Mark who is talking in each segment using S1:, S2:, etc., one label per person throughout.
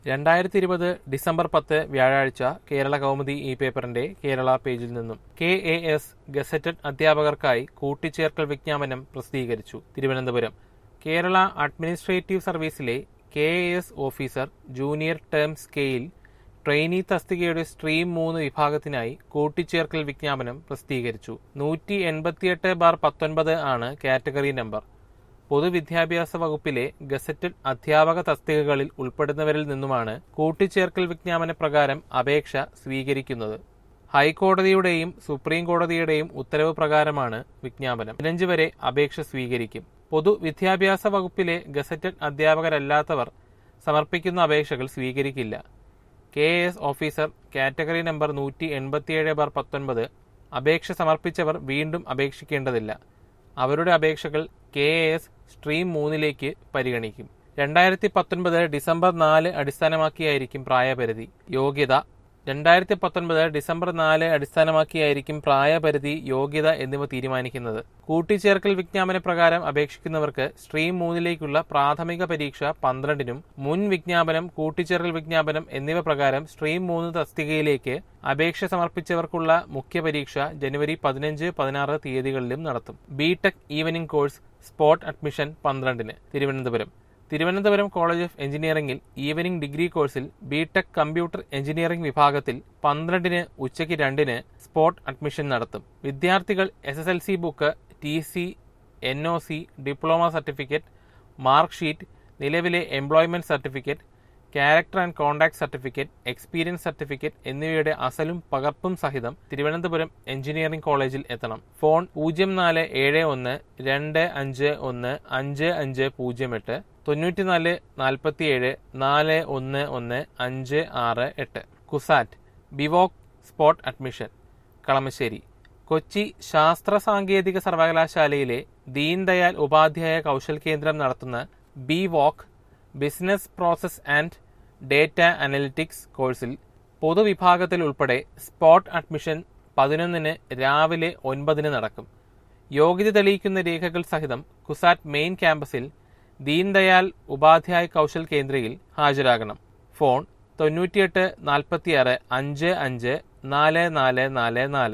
S1: രണ്ടായിരത്തി ഇരുപത് ഡിസംബർ പത്ത് വ്യാഴാഴ്ച കേരള കൗമുദി ഇ പേപ്പറിന്റെ കേരള പേജിൽ നിന്നും കെ എ എസ് ഗസറ്റഡ് അധ്യാപകർക്കായി കൂട്ടിച്ചേർക്കൽ വിജ്ഞാപനം പ്രസിദ്ധീകരിച്ചു തിരുവനന്തപുരം കേരള അഡ്മിനിസ്ട്രേറ്റീവ് സർവീസിലെ K A S officer junior term scale trainee തസ്തികയുടെ സ്ട്രീം മൂന്ന് വിഭാഗത്തിനായി കൂട്ടിച്ചേർക്കൽ വിജ്ഞാപനം പ്രസിദ്ധീകരിച്ചു നൂറ്റി എൺപത്തിയെട്ട് ബാർ പത്തൊൻപത് ആണ് കാറ്റഗറി നമ്പർ പൊതുവിദ്യാഭ്യാസ വകുപ്പിലെ ഗസറ്റഡ് അധ്യാപക തസ്തികകളിൽ ഉൾപ്പെടുന്നവരിൽ നിന്നുമാണ് കൂട്ടിച്ചേർക്കൽ വിജ്ഞാപന പ്രകാരം അപേക്ഷ സ്വീകരിക്കുന്നത് ഹൈക്കോടതിയുടെയും സുപ്രീം കോടതിയുടെയും ഉത്തരവ് പ്രകാരമാണ് വിജ്ഞാപനം പതിനഞ്ച് വരെ അപേക്ഷ സ്വീകരിക്കും പൊതുവിദ്യാഭ്യാസ വകുപ്പിലെ ഗസറ്റഡ് അധ്യാപകരല്ലാത്തവർ സമർപ്പിക്കുന്ന അപേക്ഷകൾ സ്വീകരിക്കില്ല K S officer category number നൂറ്റി എൺപത്തിയേഴ് ബാർ പത്തൊൻപത് അപേക്ഷ സമർപ്പിച്ചവർ വീണ്ടും അപേക്ഷിക്കേണ്ടതില്ല അവരുടെ അപേക്ഷകൾ കെ എസ് സ്ട്രീം മൂന്നിലേക്ക് പരിഗണിക്കും രണ്ടായിരത്തി പത്തൊൻപത് ഡിസംബർ നാല് അടിസ്ഥാനമാക്കിയായിരിക്കും പ്രായപരിധി യോഗ്യത രണ്ടായിരത്തി പത്തൊൻപത് ഡിസംബർ നാല് അടിസ്ഥാനമാക്കിയായിരിക്കും പ്രായപരിധി യോഗ്യത എന്നിവ തീരുമാനിക്കുന്നത് കൂട്ടിച്ചേർക്കൽ വിജ്ഞാപന പ്രകാരം അപേക്ഷിക്കുന്നവർക്ക് സ്ട്രീം മൂന്നിലേക്കുള്ള പ്രാഥമിക പരീക്ഷ പന്ത്രണ്ടിനും മുൻ വിജ്ഞാപനം കൂട്ടിച്ചേർക്കൽ വിജ്ഞാപനം എന്നിവ പ്രകാരം സ്ട്രീം മൂന്ന് തസ്തികയിലേക്ക് അപേക്ഷ സമർപ്പിച്ചവർക്കുള്ള മുഖ്യ പരീക്ഷ ജനുവരി പതിനഞ്ച് പതിനാറ് തീയതികളിലും നടത്തും B Tech evening course spot admission പന്ത്രണ്ടിന് തിരുവനന്തപുരം തിരുവനന്തപുരം കോളേജ് ഓഫ് എഞ്ചിനീയറിംഗിൽ ഈവനിംഗ് ഡിഗ്രി കോഴ്സിൽ ബിടെക് കമ്പ്യൂട്ടർ എഞ്ചിനീയറിംഗ് വിഭാഗത്തിൽ പന്ത്രണ്ടിന് ഉച്ചയ്ക്ക് രണ്ടിന് സ്പോട്ട് അഡ്മിഷൻ നടത്തും വിദ്യാർത്ഥികൾ S S L C book T C N O C diploma certificate mark sheet നിലവിലെ employment certificate character and contact certificate experience certificate എന്നിവയുടെ അസലും പകർപ്പും സഹിതം തിരുവനന്തപുരം എഞ്ചിനീയറിംഗ് കോളേജിൽ എത്തണം ഫോൺ പൂജ്യം നാല് ഏഴ് ഒന്ന് രണ്ട് അഞ്ച് ഒന്ന് അഞ്ച് അഞ്ച് പൂജ്യം എട്ട് തൊണ്ണൂറ്റിനാല് നാൽപ്പത്തിയേഴ് നാല് ഒന്ന് ഒന്ന് അഞ്ച് ആറ് എട്ട് CUSAT B Voc spot admission Kalamassery Kochi ശാസ്ത്ര സാങ്കേതിക സർവകലാശാലയിലെ ദീൻദയാൽ ഉപാധ്യായ കൗശൽ കേന്ദ്രം നടത്തുന്ന B voc business process and data analytics കോഴ്സിൽ പൊതുവിഭാഗത്തിൽ ഉൾപ്പെടെ സ്പോട്ട് അഡ്മിഷൻ പതിനൊന്നിന് രാവിലെ ഒൻപതിന് നടക്കും യോഗ്യത തെളിയിക്കുന്ന രേഖകൾ സഹിതം കുസാറ്റ് മെയിൻ ക്യാമ്പസിൽ ദീൻദയാൽ ഉപാധ്യായ കൗശൽ കേന്ദ്രയിൽ ഹാജരാകണം ഫോൺ തൊണ്ണൂറ്റിയെട്ട് നാൽപ്പത്തിയാറ് അഞ്ച് അഞ്ച് നാല് നാല് നാല് നാല്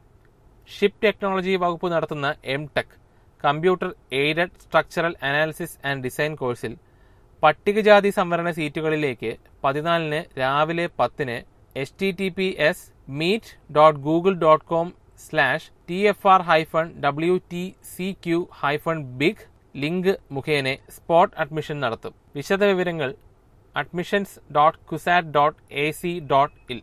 S1: ഷിപ്പ് ടെക്നോളജി വകുപ്പ് നടത്തുന്ന M tech computer aided structural analysis and design കോഴ്സിൽ പട്ടികജാതി സംവരണ സീറ്റുകളിലേക്ക് പതിനാലിന് രാവിലെ പത്തിന് H T T P S meet dot Google dot com slash T F R hyphen W T C Q hyphen big link മുഖേന സ്പോട്ട് അഡ്മിഷൻ നടത്തും വിശദവിവരങ്ങൾ admissions dot CUSAT dot A C dot in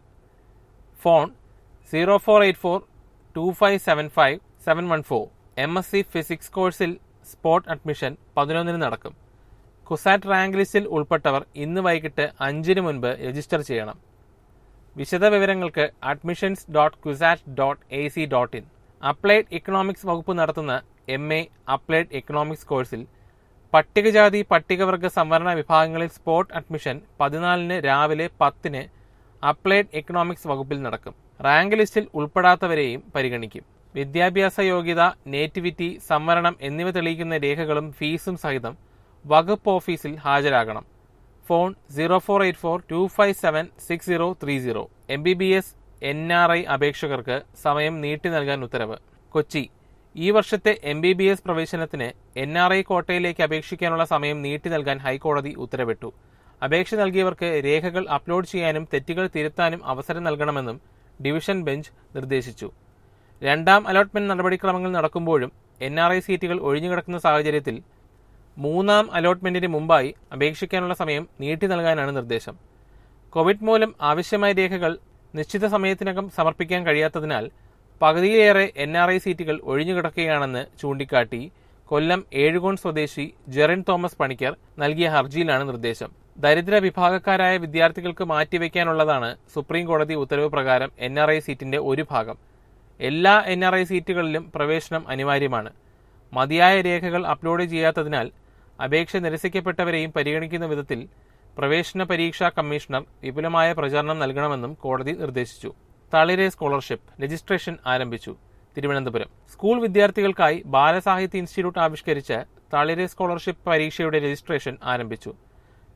S1: phone zero four eight four two five seven five seven one four M S C physics കോഴ്സിൽ spot admission പതിനൊന്നിന് നടക്കും CUSAT rank ലിസ്റ്റിൽ ഉൾപ്പെട്ടവർ ഇന്ന് വൈകിട്ട് അഞ്ചിന് മുൻപ് രജിസ്റ്റർ ചെയ്യണം വിശദവിവരങ്ങൾക്ക് admissions dot CUSAT dot A C dot in applied economics വകുപ്പ് നടത്തുന്ന എം എ അപ്ലൈഡ് ഇക്കണോമിക്സ് കോഴ്സിൽ പട്ടികജാതി പട്ടികവർഗ സംവരണ വിഭാഗങ്ങളിൽ സ്പോട്ട് അഡ്മിഷൻ പതിനാലിന് രാവിലെ പത്തിന് അപ്ലൈഡ് ഇക്കണോമിക്സ് വകുപ്പിൽ നടക്കും റാങ്ക് ലിസ്റ്റിൽ ഉൾപ്പെടാത്തവരെയും പരിഗണിക്കും വിദ്യാഭ്യാസ യോഗ്യത നേറ്റിവിറ്റി സംവരണം എന്നിവ തെളിയിക്കുന്ന രേഖകളും ഫീസും സഹിതം വകുപ്പ് ഓഫീസിൽ ഹാജരാകണം phone zero four eight four two five seven six zero three zero M B B S N R I അപേക്ഷകർക്ക് സമയം നീട്ടി നൽകാൻ ഉത്തരവ് കൊച്ചി ഈ വർഷത്തെ എം ബി ബി എസ് പ്രവേശനത്തിന് എൻ ആർ ഐ കോട്ടയിലേക്ക് അപേക്ഷിക്കാനുള്ള സമയം നീട്ടി നൽകാൻ ഹൈക്കോടതി ഉത്തരവിട്ടു അപേക്ഷ നൽകിയവർക്ക് രേഖകൾ അപ്ലോഡ് ചെയ്യാനും തെറ്റുകൾ തിരുത്താനും അവസരം നൽകണമെന്നും ഡിവിഷൻ ബെഞ്ച് നിർദ്ദേശിച്ചു രണ്ടാം അലോട്ട്മെന്റ് നടപടിക്രമങ്ങൾ നടക്കുമ്പോഴും എൻ ആർ ഐ സീറ്റുകൾ ഒഴിഞ്ഞുകിടക്കുന്ന സാഹചര്യത്തിൽ മൂന്നാം അലോട്ട്മെന്റിന് മുമ്പായി അപേക്ഷിക്കാനുള്ള സമയം നീട്ടി നൽകാനാണ് നിർദ്ദേശം കോവിഡ് മൂലം ആവശ്യമായ രേഖകൾ നിശ്ചിത സമയത്തിനകം സമർപ്പിക്കാൻ കഴിയാത്തതിനാൽ പകുതിയിലേറെ എൻ ആർ ഐ സീറ്റുകൾ ഒഴിഞ്ഞുകിടക്കുകയാണെന്ന് ചൂണ്ടിക്കാട്ടി കൊല്ലം ഏഴുകോൺ സ്വദേശി ജെറിൻ തോമസ് പണിക്കർ നൽകിയ ഹർജിയിലാണ് നിർദ്ദേശം ദരിദ്ര വിഭാഗക്കാരായ വിദ്യാർത്ഥികൾക്ക് മാറ്റിവെക്കാനുള്ളതാണ് സുപ്രീം കോടതി ഉത്തരവ് പ്രകാരം എൻ ആർ ഐ സീറ്റിന്റെ ഒരു ഭാഗം എല്ലാ എൻ ആർ ഐ സീറ്റുകളിലും പ്രവേശനം അനിവാര്യമാണ് മതിയായ രേഖകൾ അപ്ലോഡ് ചെയ്യാത്തതിനാൽ അപേക്ഷ നിരസിക്കപ്പെട്ടവരെയും പരിഗണിക്കുന്ന വിധത്തിൽ പ്രവേശന പരീക്ഷാ കമ്മീഷണർ വിപുലമായ പ്രചാരണം നൽകണമെന്നും കോടതി നിർദ്ദേശിച്ചു തളിരെ സ്കോളർഷിപ്പ് രജിസ്ട്രേഷൻ ആരംഭിച്ചു തിരുവനന്തപുരം സ്കൂൾ വിദ്യാർത്ഥികൾക്കായി ബാലസാഹിത്യ ഇൻസ്റ്റിറ്റ്യൂട്ട് ആവിഷ്കരിച്ച തളിരെ സ്കോളർഷിപ്പ് പരീക്ഷയുടെ രജിസ്ട്രേഷൻ ആരംഭിച്ചു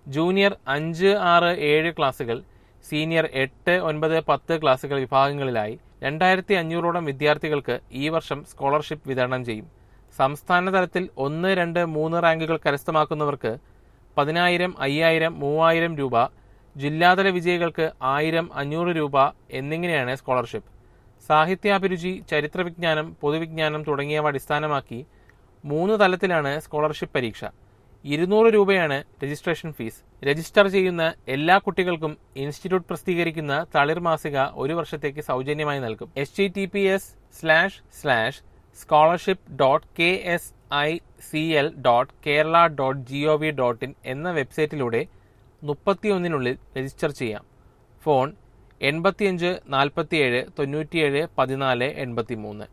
S1: ജൂനിയർ അഞ്ച് ആറ് ഏഴ് ക്ലാസുകൾ സീനിയർ എട്ട് ഒൻപത് പത്ത് ക്ലാസുകൾ വിഭാഗങ്ങളിലായി രണ്ടായിരത്തി അഞ്ഞൂറോളം വിദ്യാർത്ഥികൾക്ക് ഈ വർഷം സ്കോളർഷിപ്പ് വിതരണം ചെയ്യും സംസ്ഥാന തലത്തിൽ ഒന്ന് രണ്ട് മൂന്ന് റാങ്കുകൾ കരസ്ഥമാക്കുന്നവർക്ക് പതിനായിരം അയ്യായിരം മൂവായിരം രൂപ ജില്ലാതല വിജയികൾക്ക് ആയിരം അഞ്ഞൂറ് രൂപ എന്നിങ്ങനെയാണ് സ്കോളർഷിപ്പ് സാഹിത്യാഭിരുചി ചരിത്രവിജ്ഞാനം പൊതുവിജ്ഞാനം തുടങ്ങിയവ അടിസ്ഥാനമാക്കി മൂന്ന് തലത്തിലാണ് സ്കോളർഷിപ്പ് പരീക്ഷ ഇരുന്നൂറ് രൂപയാണ് രജിസ്ട്രേഷൻ ഫീസ് രജിസ്റ്റർ ചെയ്യുന്ന എല്ലാ കുട്ടികൾക്കും ഇൻസ്റ്റിറ്റ്യൂട്ട് പ്രസിദ്ധീകരിക്കുന്ന തളിർ മാസിക ഒരു വർഷത്തേക്ക് സൗജന്യമായി നൽകും H T T P S slash slash scholarship dot K S I C L dot Kerala dot G O V dot in എന്ന വെബ്സൈറ്റിലൂടെ മുപ്പത്തിയൊന്നിനുള്ളിൽ രജിസ്റ്റർ ചെയ്യാം ഫോൺ എൺപത്തിയഞ്ച് നാൽപ്പത്തിയേഴ് തൊണ്ണൂറ്റിയേഴ് പതിനാല് എൺപത്തി മൂന്ന്